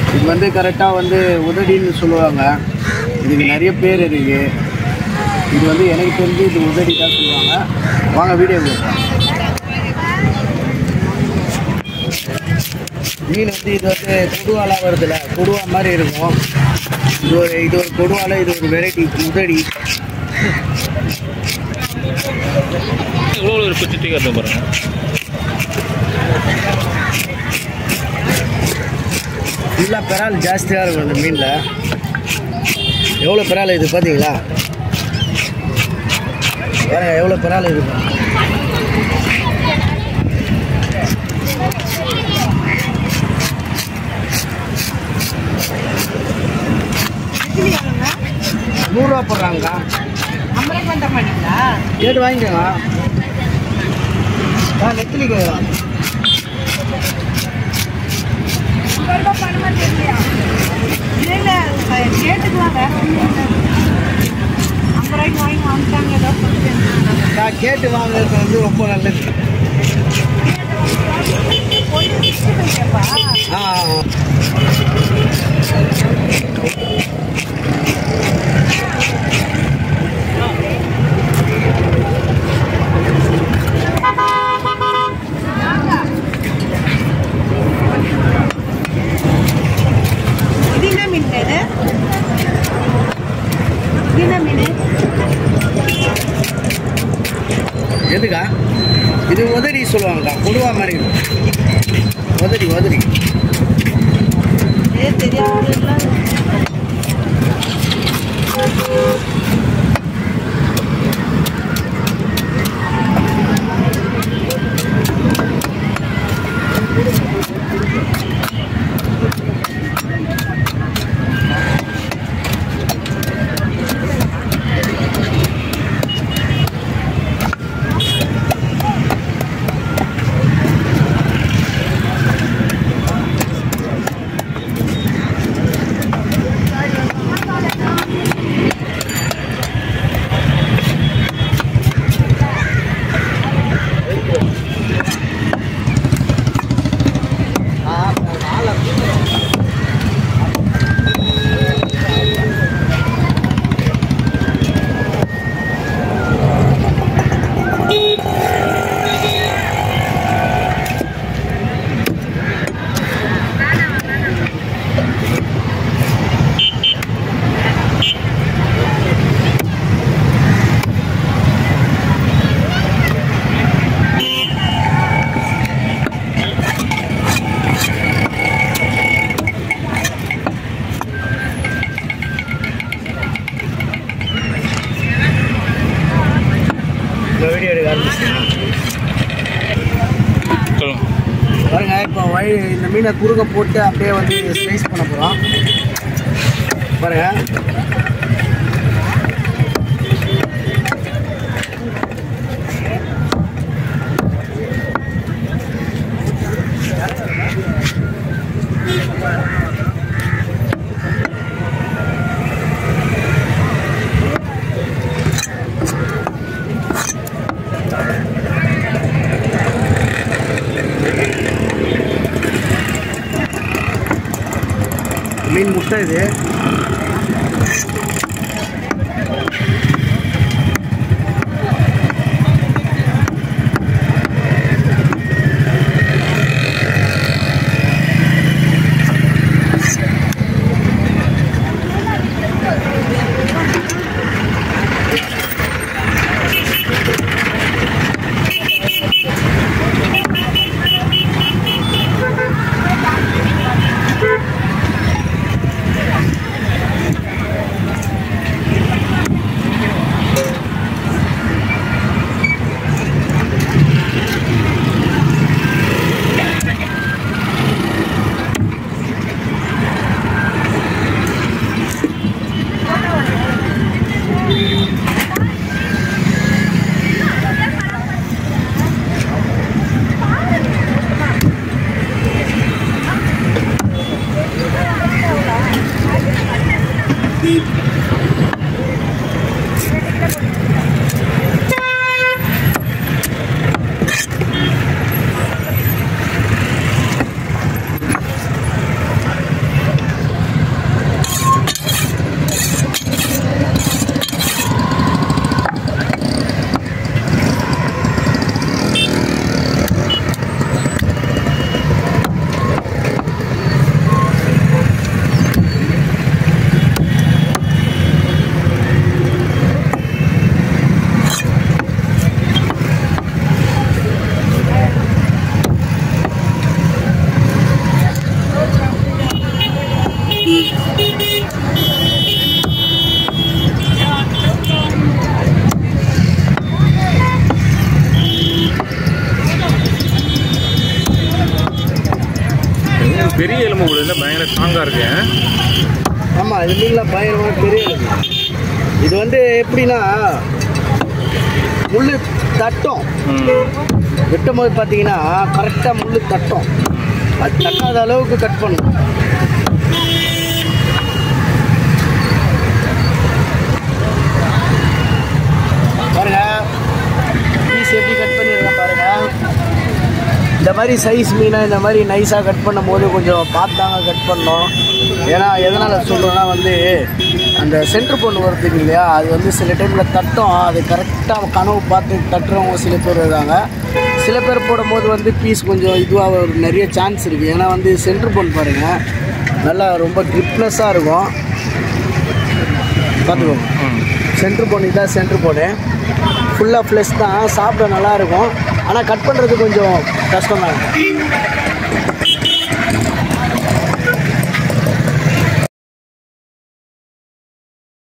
இது வந்து கரெக்டாக வந்து உதடின்னு சொல்லுவாங்க இதுக்கு நிறைய பேர் இருக்குது இது வந்து எனக்கு தெரிஞ்சு இது உதடி தான் சொல்லுவாங்க வாங்க வீடியோ போடுறேன் மீன் வந்து இது வந்து கொடுவாலாம் வருதுல்ல கொடுவா மாதிரி இருக்கும் இது ஒரு இது ஒரு கொடுவால இது ஒரு வெரைட்டி உதடி எவ்வளோ ஒரு குச்சி தூக்கி பாருங்க ஃபுல்லாக பெறால் ஜாஸ்தியாக இருக்கும் இந்த மீனில் எவ்வளோ பெறால் இது பார்த்தீங்களா பாருங்க எவ்வளோ பெறால் இது பாருங்க. நூறுரூவா போடுறாங்கக்கா ஐம்பது பண்ண மாட்டீங்களா கேட்டு வாங்கிக்கோங்க ஆ நெத்திலி கேட்கலாம் ஐம்பது ரூபாய் பண்ண மாட்டீங்களா இல்லை இல்லை கேட்டுக்கலாம் வேற ஒன்றும் இல்லை ஐம்பது ரூபாய்க்கு வாங்கி வாங்கிட்டாங்க ஏதோ சொல்லிட்டு நான் கேட்டு வாங்குறது வந்து ரொம்ப நல்லது கொஞ்சம் மிக்சி வைக்கப்பா ஆ ஆ, ஆ. இது என்ன மீன் இது இது என்ன மீன் எதுக்கா இது உதடி சொல்லுவாங்கக்கா கொடுவா மாதிரி இருக்கும். உதடி உதடி ஏ தெரியாது இந்த வீடியோ எடுக்க ஆரம்பிச்சிட்டேன் சொல்லுங்க பாருங்க இப்போ வழி இந்த மீனை குறுக்க போட்டு அப்படியே வந்து ஸ்லைஸ் பண்ண போகிறோம் பாருங்க மீன் முட்டை இது பயங்கர ஸ்ட்ராங்காக இருக்கு ஆமாம் இது மீன்லாம் பயங்கரமாக பெரிய மீன். இது வந்து எப்படின்னா முள் தட்டும் ம் வெட்டும் போது பார்த்தீங்கன்னா கரெக்டாக முள் தட்டும் அது தட்டாத அளவுக்கு கட் பண்ணும் பாருங்க பீஸ் எப்படி கட் பண்ணியிருக்கேன் பாருங்க இந்த மாதிரி சைஸ் மீனை இந்த மாதிரி நைஸாக கட் பண்ணும்போது கொஞ்சம் பார்த்தாங்க கட் பண்ணோம் ஏன்னா எதனால் சொல்கிறேன்னா வந்து அந்த சென்ட்ரு பொண்ணு வருதுங்க இல்லையா அது வந்து சில டைமில் தட்டும் அது கரெக்டாக கனவு பார்த்து தட்டுறவங்க சில பேர் இருக்காங்க சில பேர் போடும்போது வந்து பீஸ் கொஞ்சம் இதுவாக ஒரு நிறைய சான்ஸ் இருக்குது ஏன்னா வந்து சென்ட்ரு பொண்ணு பாருங்கள் நல்லா ரொம்ப கிரிப்னஸாக இருக்கும் பார்த்துக்கோங்க ம் சென்ட்ரு பொண்ணு தான் சென்ட்ரு பொண்ணு ஃபுல்லாக ஃப்ளெஷ் தான் சாப்பிட நல்லா இருக்கும் ஆனால் கட் பண்ணுறது கொஞ்சம் கஷ்டமாக இருக்கும்